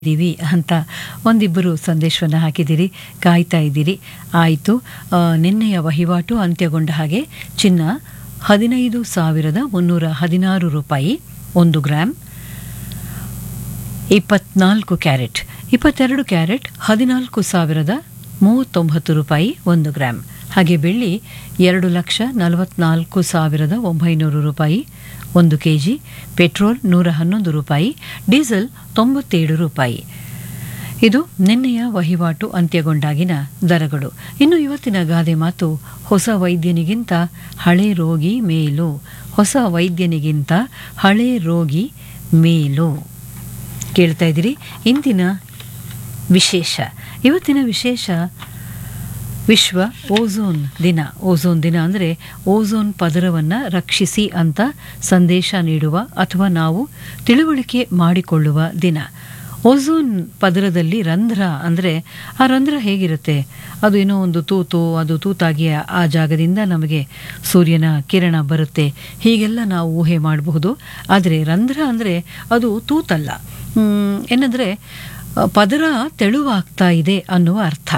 ಇದ್ದೀವಿ ಅಂತ ಒಂದಿಬ್ಬರು ಸಂದೇಶವನ್ನು ಹಾಕಿದ್ದೀರಿ ಕಾಯ್ತಾ ಇದ್ದೀರಿ ಆಯಿತು ಆ, ನಿನ್ನೆಯ ವಹಿವಾಟು ಅಂತ್ಯಗೊಂಡ ಹಾಗೆ ಚಿನ್ನ ಹದಿನೈದು ಸಾವಿರದ ಮುನ್ನೂರ ಹದಿನಾರು ರೂಪಾಯಿ ಒಂದು ಗ್ರಾಮ್ ಇಪ್ಪತ್ನಾಲ್ಕು ಕ್ಯಾರೆಟ್ ಇಪ್ಪತ್ತೆರಡು ಕ್ಯಾರೆಟ್ ಹದಿನಾಲ್ಕು ಸಾವಿರದ ಮೂವತ್ತೊಂಬತ್ತು ರೂಪಾಯಿ ಒಂದು ಗ್ರಾಮ್ ಹಾಗೆ ಬೆಳ್ಳಿ ಎರಡು ಲಕ್ಷ ನಲವತ್ನಾಲ್ಕು ಸಾವಿರದ ಒಂಬೈನೂರು ರೂಪಾಯಿ ಒಂದು ಕೆ ಜಿ ಪೆಟ್ರೋಲ್ ನೂರ ಹನ್ನೊಂದು ರೂಪಾಯಿ ಡೀಸೆಲ್ ತೊಂಬತ್ತೇಳು ರೂಪಾಯಿ ಇದು ನಿನ್ನೆಯ ವಹಿವಾಟು ಅಂತ್ಯಗೊಂಡಾಗಿನ ದರಗಳು ಇನ್ನು ಇವತ್ತಿನ ಗಾದೆ ಮಾತು ಹೊಸ ವೈದ್ಯನಿಗಿಂತ ಹಳೆ ರೋಗಿ ಮೇಲು ಹೊಸ ವೈದ್ಯನಿಗಿಂತ ಹಳೆ ರೋಗಿ ಮೇಲು ಕೇಳ್ತಾ ಇದ್ದೀರಿ ಇಂದಿನ ವಿಶೇಷ ಇವತ್ತಿನ ವಿಶೇಷ ವಿಶ್ವ ಓಝೋನ್ ದಿನ ಓಝೋನ್ ದಿನ ಅಂದರೆ ಓಝೋನ್ ಪದರವನ್ನು ರಕ್ಷಿಸಿ ಅಂತ ಸಂದೇಶ ನೀಡುವ ಅಥವಾ ನಾವು ತಿಳುವಳಿಕೆ ಮಾಡಿಕೊಳ್ಳುವ ದಿನ ಓಝೋನ್ ಪದರದಲ್ಲಿ ರಂಧ್ರ ಅಂದರೆ ಆ ರಂಧ್ರ ಹೇಗಿರುತ್ತೆ ಅದು ಏನೋ ಒಂದು ತೂತು ಅದು ತೂತಾಗಿ ಆ ಜಾಗದಿಂದ ನಮಗೆ ಸೂರ್ಯನ ಕಿರಣ ಬರುತ್ತೆ ಹೀಗೆಲ್ಲ ನಾವು ಊಹೆ ಮಾಡಬಹುದು ಆದರೆ ರಂಧ್ರ ಅಂದರೆ ಅದು ತೂತಲ್ಲ ಹ್ಮ್, ಏನಂದರೆ ಆ, ಪದರ ತೆಳುವಾಗ್ತಾ ಇದೆ ಅನ್ನುವ ಅರ್ಥ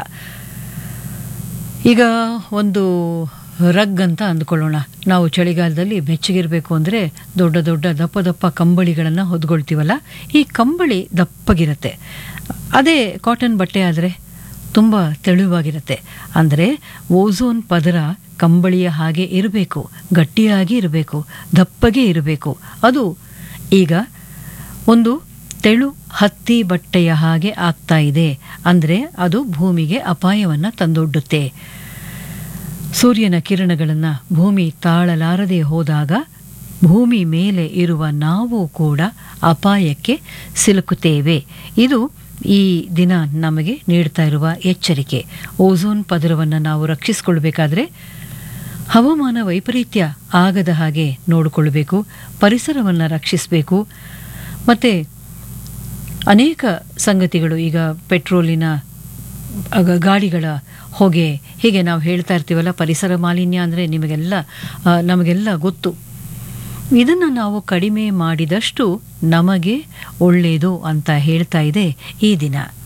ಈಗ ಒಂದು ರಗ್ ಅಂತ ಅಂದ್ಕೊಳ್ಳೋಣ ನಾವು ಚಳಿಗಾಲದಲ್ಲಿ ಬೆಚ್ಚಗಿರಬೇಕು ಅಂದರೆ ದೊಡ್ಡ ದೊಡ್ಡ ದಪ್ಪ ದಪ್ಪ ಕಂಬಳಿಗಳನ್ನು ಹೊದ್ಕೊಳ್ತೀವಲ್ಲ ಈ ಕಂಬಳಿ ದಪ್ಪಗಿರುತ್ತೆ ಅದೇ ಕಾಟನ್ ಬಟ್ಟೆ ಆದರೆ ತುಂಬ ತೆಳುವಾಗಿರುತ್ತೆ ಅಂದರೆ ಓಝೋನ್ ಪದರ ಕಂಬಳಿಯ ಹಾಗೆ ಇರಬೇಕು ಗಟ್ಟಿಯಾಗಿ ಇರಬೇಕು ದಪ್ಪಗೆ ಇರಬೇಕು ಅದು ಈಗ ಒಂದು ತೆಳು ಹತ್ತಿ ಬಟ್ಟೆಯ ಹಾಗೆ ಆಗ್ತಾ ಇದೆ ಅಂದರೆ ಅದು ಭೂಮಿಗೆ ಅಪಾಯವನ್ನು ತಂದೊಡ್ಡುತ್ತೆ ಸೂರ್ಯನ ಕಿರಣಗಳನ್ನು ಭೂಮಿ ತಾಳಲಾರದೆ ಹೋದಾಗ ಭೂಮಿ ಮೇಲೆ ಇರುವ ನಾವು ಕೂಡ ಅಪಾಯಕ್ಕೆ ಸಿಲುಕುತ್ತೇವೆ ಇದು ಈ ದಿನ ನಮಗೆ ನೀಡ್ತಾ ಇರುವ ಎಚ್ಚರಿಕೆ ಓಝೋನ್ ಪದರವನ್ನು ನಾವು ರಕ್ಷಿಸಿಕೊಳ್ಬೇಕಾದ್ರೆ ಹವಾಮಾನ ವೈಪರೀತ್ಯ ಆಗದ ಹಾಗೆ ನೋಡಿಕೊಳ್ಬೇಕು ಪರಿಸರವನ್ನು ರಕ್ಷಿಸಬೇಕು ಮತ್ತು ಅನೇಕ ಸಂಗತಿಗಳು ಈಗ ಪೆಟ್ರೋಲಿನ ಆಗ ಗಾಡಿಗಳ ಹೊಗೆ ಹೀಗೆ ನಾವು ಹೇಳ್ತಾ ಇರ್ತೀವಲ್ಲ ಪರಿಸರ ಮಾಲಿನ್ಯ ಅಂದರೆ ನಿಮಗೆಲ್ಲ ಆ, ನಮಗೆಲ್ಲ ಗೊತ್ತು ಇದನ್ನು ನಾವು ಕಡಿಮೆ ಮಾಡಿದಷ್ಟು ನಮಗೆ ಒಳ್ಳೆಯದು ಅಂತ ಹೇಳ್ತಾ ಇದೆ ಈ ದಿನ